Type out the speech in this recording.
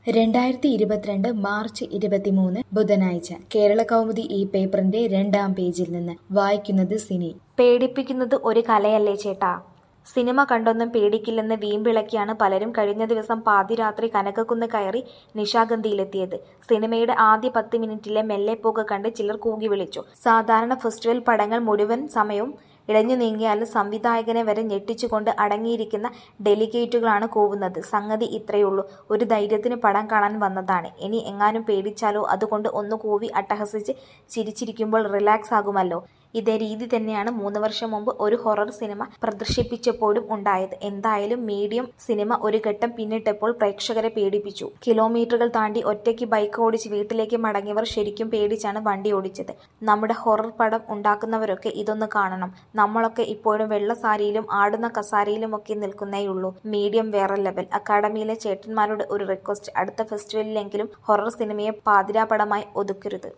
രണ്ടായിരത്തി ഇരുപത്തിരണ്ട് മാർച്ച് ഇരുപത്തിമൂന്ന് ബുധനാഴ്ച കേരള കൗമുദി ഈ പേപ്പറിന്റെ രണ്ടാം പേജിൽ നിന്ന് വായിക്കുന്നത് സിനി പേടിപ്പിക്കുന്നത് ഒരു കലയല്ലേ ചേട്ടാ സിനിമ കണ്ടൊന്നും പേടിക്കില്ലെന്ന് വീമ്പിളക്കിയാണ് പലരും കഴിഞ്ഞ ദിവസം പാതിരാത്രി കനകക്കുന്ന് കയറി നിശാഗന്ധിയിലെത്തിയത് സിനിമയുടെ ആദ്യ പത്ത് മിനിറ്റിലെ മെല്ലെപ്പോക്ക് കണ്ട് ചിലർ കൂകി വിളിച്ചു സാധാരണ ഫെസ്റ്റിവൽ പടങ്ങൾ മുഴുവൻ സമയവും ഇഴഞ്ഞു നീങ്ങിയാലും സംവിധായകനെ വരെ ഞെട്ടിച്ചുകൊണ്ട് അടങ്ങിയിരിക്കുന്ന ഡെലിഗേറ്റുകളാണ് കൂവുന്നത് സംഗതി ഇത്രയുള്ളൂ ഒരു ധൈര്യത്തിന് പടം കാണാൻ വന്നതാണ് ഇനി എങ്ങാനും പേടിച്ചാലോ അതുകൊണ്ട് ഒന്ന് കൂവി അട്ടഹസിച്ച് ചിരിച്ചിരിക്കുമ്പോൾ റിലാക്സ് ആകുമല്ലോ ഇതേ രീതി തന്നെയാണ് മൂന്ന് വർഷം മുമ്പ് ഒരു ഹൊറർ സിനിമ പ്രദർശിപ്പിച്ചപ്പോഴും ഉണ്ടായത് എന്തായാലും മീഡിയം സിനിമ ഒരു ഘട്ടം പിന്നിട്ടപ്പോൾ പ്രേക്ഷകരെ പേടിപ്പിച്ചു കിലോമീറ്ററുകൾ താണ്ടി ഒറ്റയ്ക്ക് ബൈക്ക് ഓടിച്ച് വീട്ടിലേക്ക് മടങ്ങിയവർ ശരിക്കും പേടിച്ചാണ് വണ്ടി ഓടിച്ചത് നമ്മുടെ ഹൊറർ പടം ഉണ്ടാക്കുന്നവരൊക്കെ ഇതൊന്ന് കാണണം നമ്മളൊക്കെ ഇപ്പോഴും വെള്ള സാരിയിലും ആടുന്ന കസാരയിലുമൊക്കെ നിൽക്കുന്നേയുള്ളൂ മീഡിയം വേറെ ലെവൽ അക്കാഡമിയിലെ ചേട്ടന്മാരോട് ഒരു റിക്വസ്റ്റ് അടുത്ത ഫെസ്റ്റിവലിലെങ്കിലും ഹൊറർ സിനിമയെ പാതിരാപടമായി ഒതുക്കരുത്